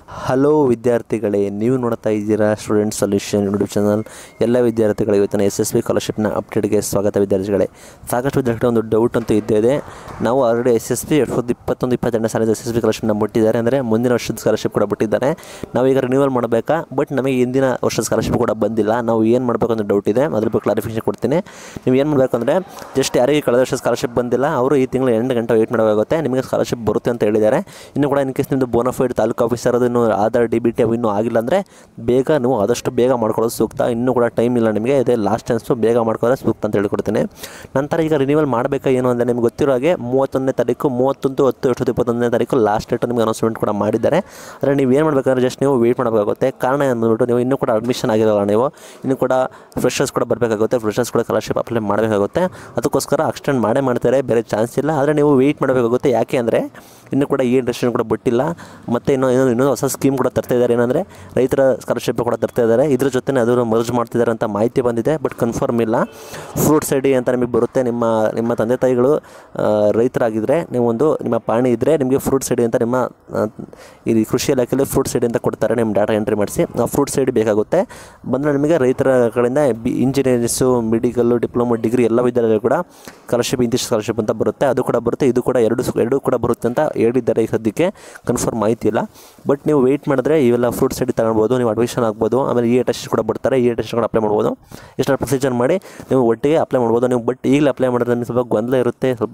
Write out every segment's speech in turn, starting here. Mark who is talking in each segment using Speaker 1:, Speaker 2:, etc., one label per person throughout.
Speaker 1: hello ವಿದ್ಯಾರ್ಥಿಗಳೇ ನೀವು ನೋಡ್ತಾ ಇದ್ದೀರಾ ಸ್ಟೂಡೆಂಟ್ ಸೊಲ್ಯೂಷನ್ ಯೂಟ್ಯೂಬ್ ಚಾನಲ್ ಎಲ್ಲ ವಿದ್ಯಾರ್ಥಿಗಳು ಇವತ್ತಿನ ಎಸ್ ಎಸ್ ಬಿ ಸ್ಕಾಲರ್ಶಿಪ್ನ ಅಪ್ಡೇಟ್ಗೆ ಸ್ವಾಗತ ವಿದ್ಯಾರ್ಥಿಗಳೇ ಸಾಕಷ್ಟು ವಿದ್ಯಾರ್ಥಿಗಳ ಒಂದು ಡೌಟ್ ಅಂತೂ ಇದ್ದೇ ಇದೆ ನಾವು ಆಲ್ರೆಡಿ ಎಸ್ ಎಸ್ ಬಿ ಎರಡು ಸಾವಿರದ ಇಪ್ಪತ್ತೊಂದು ಇಪ್ಪತ್ತೆರಡನೇ ಸಾಲಿನ ಎಸ್ ಎಸ್ ಬಿ ಸ್ಕಾಲರ್ಶಿಪ್ನ ಬಿಟ್ಟಿದ್ದಾರೆ ಅಂದರೆ ಮುಂದಿನ ವರ್ಷದ ಸ್ಕಾಲರ್ಶಿಪ್ ಕೂಡ ಬಿಟ್ಟಿದ್ದಾರೆ ನಾವೀಗ ರಿನ್ಯೂವಲ್ ಮಾಡಬೇಕಾ ಬಟ್ ನಮಗೆ ಹಿಂದಿನ ವರ್ಷದ ಸ್ಕಾಲರ್ಶಿಪ್ ಕೂಡ ಬಂದಿಲ್ಲ ನಾವು ಏನು ಮಾಡಬೇಕು ಅಂತ ಡೌಟ್ ಇದೆ ಅದ್ರ ಬಗ್ಗೆ ಕ್ಲಾರಿಫಿಕೇಶನ್ ಕೊಡ್ತೀನಿ ನೀವು ಏನು ಮಾಡಬೇಕು ಅಂದರೆ ಜಸ್ಟ್ ಯಾರಿಗೆ ಕಳೆದ ವರ್ಷ ಸ್ಕಾಲರ್ಶಿಪ್ ಬಂದಿಲ್ಲ ಅವರು ಈ ತಿಂಗಳು ಎಂಟು ಗಂಟೆ ವೆಯ್ಟ್ ಮಾಡಬೇಕಾಗುತ್ತೆ ನಿಮಗೆ ಸ್ಕಾಲರ್ಶಿಪ್ ಬರುತ್ತೆ ಅಂತ ಹೇಳಿದ್ದಾರೆ ಇನ್ನು ಕೂಡ ಇನ್ ಕೇಸ್ ನಿಮ್ಮದು ಬೋನಫೈಡ್ ತಾಲೂಕು ಆಫೀಸರ್ ಅದು ಇನ್ನು ಆಧಾರ್ ಡಿ ಬಿ ಟಿ ಅವು ಇನ್ನೂ ಆಗಿಲ್ಲ ಅಂದರೆ ಬೇಗ ನೀವು ಆದಷ್ಟು ಬೇಗ ಮಾಡ್ಕೊಳ್ಳೋದು ಸೂಕ್ತ ಇನ್ನೂ ಕೂಡ ಟೈಮ್ ಇಲ್ಲ ನಿಮಗೆ ಇದೇ ಲಾಸ್ಟ್ ಚಾನ್ಸು ಬೇಗ ಮಾಡ್ಕೊಳ್ಳೋದು ಸೂಕ್ತ ಅಂತ ಹೇಳ್ಕೊಡ್ತೀನಿ ನಂತರ ಈಗ ರಿನ್ಯೂವಲ್ ಮಾಡಬೇಕಾ ಏನು ಅಂದರೆ ನಿಮ್ಗೆ ಗೊತ್ತಿರೋ ಹಾಗೆ ಮೂವತ್ತೊಂದನೇ ತಾರೀಕು ಮೂವತ್ತೊಂದು ಹತ್ತು ಎರಡು ಸಾವಿರದ ಇಪ್ಪತ್ತೊಂದನೇ ತಾರೀಕು ಲಾಸ್ಟ್ ಡೇಟು ನಿಮಗೆ ಅನೌನ್ಸ್ಮೆಂಟ್ ಕೂಡ ಮಾಡಿದ್ದಾರೆ ಆದರೆ ನೀವು ಏನು ಮಾಡಬೇಕಂದ್ರೆ ಜಸ್ಟ್ ನೀವು ವೆಯ್ಟ್ ಮಾಡಬೇಕಾಗುತ್ತೆ ಕಾರಣ ಅಂದ್ಬಿಟ್ಟು ನೀವು ಇನ್ನೂ ಕೂಡ ಅಡ್ಮಿಷನ್ ಆಗಿರೋಲ್ಲ ನೀವು ಇನ್ನೂ ಕೂಡ ಫ್ರೆಶರ್ಸ್ ಕೂಡ ಬರಬೇಕಾಗುತ್ತೆ ಫ್ರೆಶರ್ಸ್ ಕೂಡ ಸ್ಕಾಲರ್ಶಿಪ್ ಅಪ್ಲೈ ಮಾಡಬೇಕಾಗುತ್ತೆ ಅದಕ್ಕೋಸ್ಕರ ಎಕ್ಸ್ಟೆಂಡ್ ಮಾಡೇ ಮಾಡ್ತಾರೆ ಬೇರೆ ಚಾನ್ಸ್ ಇಲ್ಲ ಆದರೆ ನೀವು ವೆಯ್ಟ್ ಮಾಡಬೇಕಾಗುತ್ತೆ ಯಾಕೆ ಅಂದರೆ ಇನ್ನೂ ಕೂಡ ಈ ಡೆಸಿಷನ್ ಕೂಡ ಬಿಟ್ಟಿಲ್ಲ ಮತ್ತು ಇನ್ನೂ ಇನ್ನೊಂದು ಇನ್ನೊಂದು ಹೊಸ ಸ್ಕೀಮ್ ಕೂಡ ತರ್ತಾ ಇದ್ದಾರೆ ಏನಂದರೆ ರೈತರ ಸ್ಕಾಲರ್ಶಿಪ್ ಕೂಡ ತರ್ತಾ ಇದ್ದಾರೆ ಇದ್ರ ಜೊತೆ ಅದನ್ನು ಮರ್ಜ್ ಮಾಡ್ತಿದ್ದಾರೆ ಅಂತ ಮಾಹಿತಿ ಬಂದಿದೆ ಬಟ್ ಕನ್ಫರ್ಮ್ ಇಲ್ಲ ಫ್ರೂಟ್ಸ್ ಐಡಿ ಅಂತ ನಿಮಗೆ ಬರುತ್ತೆ ನಿಮ್ಮ ನಿಮ್ಮ ತಂದೆ ತಾಯಿಗಳು ಆ, ರೈತರಾಗಿದ್ದರೆ ನೀವೊಂದು ನಿಮ್ಮ ಪಾಣಿ ಇದ್ದರೆ ನಿಮಗೆ ಫ್ರೂಟ್ಸ್ ಐಡಿ ಅಂತ ನಿಮ್ಮ ಆ, ಈ ಕೃಷಿ ಇಲಾಖೆಯಲ್ಲಿ ಫ್ರೂಟ್ಸ್ ಐಡಿ ಅಂತ ಕೊಡ್ತಾರೆ ನಿಮ್ಮ ಡಾಟಾ ಎಂಟ್ರಿ ಮಾಡಿಸಿ ಆ ಫ್ರೂಟ್ಸ್ ಐಡಿ ಬೇಕಾಗುತ್ತೆ ಬಂದರೆ ನಿಮಗೆ ರೈತರ ಕಡೆಯಿಂದ ಬಿ ಇಂಜಿನಿಯರಿಂಗ್ಸು ಮೆಡಿಕಲ್ಲು ಡಿಪ್ಲೊಮೊ ಡಿಗ್ರಿ ಎಲ್ಲ ವಿದ್ಯಾಲಯಗಳು ಕೂಡ ಸ್ಕಾಲರ್ಶಿಪ್ ಇಂತಿಷ್ಟು ಸ್ಕಾಲರ್ಶಿಪ್ ಅಂತ ಬರುತ್ತೆ ಅದು ಕೂಡ ಬರುತ್ತೆ ಇದು ಕೂಡ ಎರಡು ಸ್- ಎರಡೂ ಕೂಡ ಬರುತ್ತೆ ಅಂತ ಹೇಳಿದ್ದಾರೆ ಈಗ ಸದ್ಯಕ್ಕೆ ಕನ್ಫರ್ಮ್ ಮಾಹಿತಿ ಇಲ್ಲ ಬಟ್ ನೀವು ವೆಯ್ಟ್ ಮಾಡಿದ್ರೆ ಇವೆಲ್ಲ ಫ್ರೂಟ್ಸ್ ಐಡಿ ತಗೊಳ್ಬೋದು ನೀವು ಅಡ್ಮಿಷನ್ ಆಗ್ಬೋದು ಆಮೇಲೆ ಇ ಟೆಸ್ಟ್ ಕೂಡ ಬರ್ತಾರೆ ಇ ಟೆಸ್ಟ್ ಕೂಡ ಅಪ್ಲೈ ಮಾಡ್ಬೋದು ಇಷ್ಟೆಲ್ಲ ಪ್ರೊಸೀಜರ್ ಮಾಡಿ ನೀವು ಒಟ್ಟಿಗೆ ಅಪ್ಲೈ ಮಾಡ್ಬೋದು ನೀವು ಬಟ್ ಈಗಲೇ ಅಪ್ಲೈ ಮಾಡಿದ್ರೆ ನಿಮ್ಗೆ ಸ್ವಲ್ಪ ಗೊಂದಲ ಇರುತ್ತೆ ಸ್ವಲ್ಪ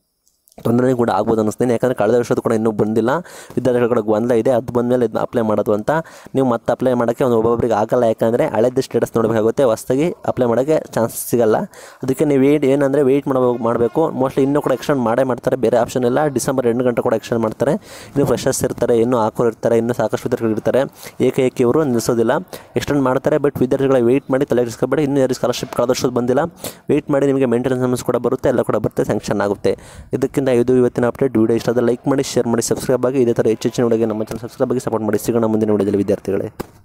Speaker 1: ತೊಂದರೆ ಕೂಡ ಆಗ್ಬೋದು ಅನ್ನಿಸ್ತೀನಿ ಯಾಕಂದರೆ ಕಳೆದ ವರ್ಷದ ಕೂಡ ಇನ್ನೂ ಬಂದಿಲ್ಲ ವಿದ್ಯಾರ್ಥಿಗಳ ಕೂಡ ಗೊಂದಲ ಇದೆ ಅದು ಬಂದಮೇಲೆ ಇದನ್ನ ಅಪ್ಲೈ ಮಾಡೋದು ಅಂತ ನೀವು ಮತ್ತೆ ಅಪ್ಲೈ ಮಾಡೋಕ್ಕೆ ಒಂದು ಒಬ್ಬೊಬ್ಬರಿಗೆ ಆಗಲ್ಲ ಯಾಕಂದರೆ ಹಳೆದ ಸ್ಟೇಟಸ್ ನೋಡಬೇಕಾಗುತ್ತೆ ಹೊಸ್ದಾಗಿ ಅಪ್ಲೈ ಮಾಡೋಕ್ಕೆ ಚಾನ್ಸ್ ಸಿಗಲ್ಲ ಅದಕ್ಕೆ ನೀವು ವೇಟ್ ಏನಂದರೆ ವೆಯ್ಟ್ ಮಾಡಬೇಕು ಮಾಡಬೇಕು ಮೋಸ್ಟ್ಲಿ ಇನ್ನೂ ಕೂಡ ಎಕ್ಸ್ಟೆಂಡ್ ಮಾಡೇ ಮಾಡ್ತಾರೆ ಬೇರೆ ಆಪ್ಷನ್ ಇಲ್ಲ ಡಿಸೆಂಬರ್ ಎಂಟು ಗಂಟೆ ಕೂಡ ಎಕ್ಸ್ಟೆಂಡ್ ಮಾಡ್ತಾರೆ ಇನ್ನು ಫ್ರೆಶರ್ಸ್ ಇರ್ತಾರೆ ಇನ್ನೂ ಹಾಕೋರು ಇರ್ತಾರೆ ಇನ್ನೂ ಸಾಕಷ್ಟು ವಿದ್ಯಾರ್ಥಿಗಳು ಇರ್ತಾರೆ ಏಕೈಕಿ ಇವರು ನಿಲ್ಲಿಸೋದಿಲ್ಲ ಎಕ್ಸ್ಟೆಂಡ್ ಮಾಡ್ತಾರೆ ಬಟ್ ವಿದ್ಯಾರ್ಥಿಗಳ ವೆಯ್ಟ್ ಮಾಡಿ ತಲೆ ಕೆಡಿಸ್ಕೊಬೇಡಿ ಇನ್ನೂ ಯಾರು ಸ್ಕಾಲರ್ಶಿಪ್ ಕಳೆದ ವರ್ಷದ ಬಂದಿಲ್ಲ ವೆಯ್ಟ್ ಮಾಡಿ ನಿಮಗೆ ಮೇಂಟೆನೆನ್ಸ್ ಕೂಡ ಬರುತ್ತೆ ಎಲ್ಲ ಕೂಡ ಬರುತ್ತೆ ಸ್ಯಾಂಕ್ಷನ್ ಆಗುತ್ತೆ ಇದಕ್ಕಿಂತ ಇದು ಇವತ್ತಿನ ಅಪ್ಡೇಟ್ ವಿಡಿಯೋ ಇಷ್ಟ ಲೈಕ್ ಮಾಡಿ ಶೇರ್ ಮಾಡಿ ಸಬ್ಸ್ಕ್ರೈಬ್ ಆಗಿ ಇದೇ ಥರ ಹೆಚ್ಚು ಹೆಚ್ಚಿನ ವಿಡಿಯೋಗೆ ನಮ್ಮ ಚಾನಲ್ ಸಬ್ಸ್ಕ್ರೈಬ್ ಆಗಿ ಸಪೋರ್ಟ್ ಮಾಡಿ ಸಿಗೋಣ ಮುಂದಿನ ವಿಡಿಯೋದಲ್ಲಿ ವಿದ್ಯಾರ್ಥಿಗಳೇ